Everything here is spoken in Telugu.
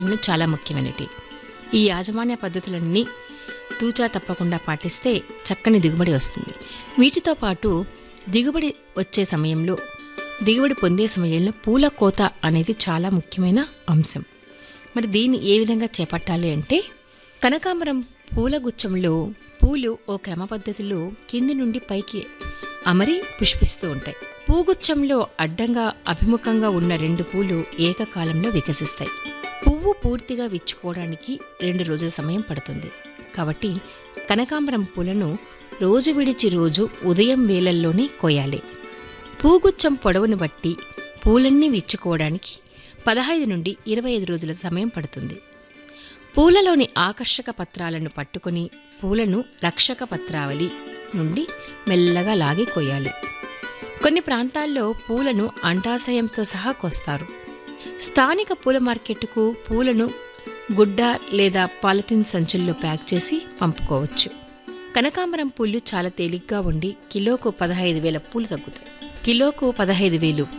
ఇవి చాలా ముఖ్యమైనవి ఈ యాజమాన్య పద్ధతులన్నీ తూచా తప్పకుండా పాటిస్తే చక్కని దిగుబడి వస్తుంది వీటితో పాటు దిగుబడి వచ్చే సమయంలో దిగుబడి పొందే సమయంలో పూల కోత అనేది చాలా ముఖ్యమైన అంశం మరి దీన్ని ఏ విధంగా చేపట్టాలి అంటే కనకాంబరం పూల గుచ్చంలో పూలు ఓ క్రమ పద్ధతిలో కింది నుండి పైకి అమరి పుష్పిస్తూ ఉంటాయి పూగుచ్చంలో అడ్డంగా అభిముఖంగా ఉన్న రెండు పూలు ఏకకాలంలో వికసిస్తాయి పువ్వు పూర్తిగా విచ్చుకోవడానికి రెండు రోజుల సమయం పడుతుంది కాబట్టి కనకాంబరం పూలను రోజు విడిచి రోజు ఉదయం వేళల్లోనే కోయాలి పూగుచ్చం పొడవును బట్టి పూలన్నీ విచ్చుకోవడానికి పదహైదు నుండి ఇరవై ఐదు రోజుల సమయం పడుతుంది పూలలోని ఆకర్షక పత్రాలను పట్టుకొని పూలను రక్షక పత్రావళి నుండి మెల్లగా లాగి కొయ్యాలి కొన్ని ప్రాంతాల్లో పూలను అంటాశయంతో సహా కోస్తారు స్థానిక పూల మార్కెట్కు పూలను గుడ్డ లేదా పాలిథిన్ సంచుల్లో ప్యాక్ చేసి పంపుకోవచ్చు కనకాంబరం పూలు చాలా తేలిగ్గా ఉండి కిలోకు పదహైదు వేల పూలు తగ్గుతాయి కిలోకు పదహైదు వేలు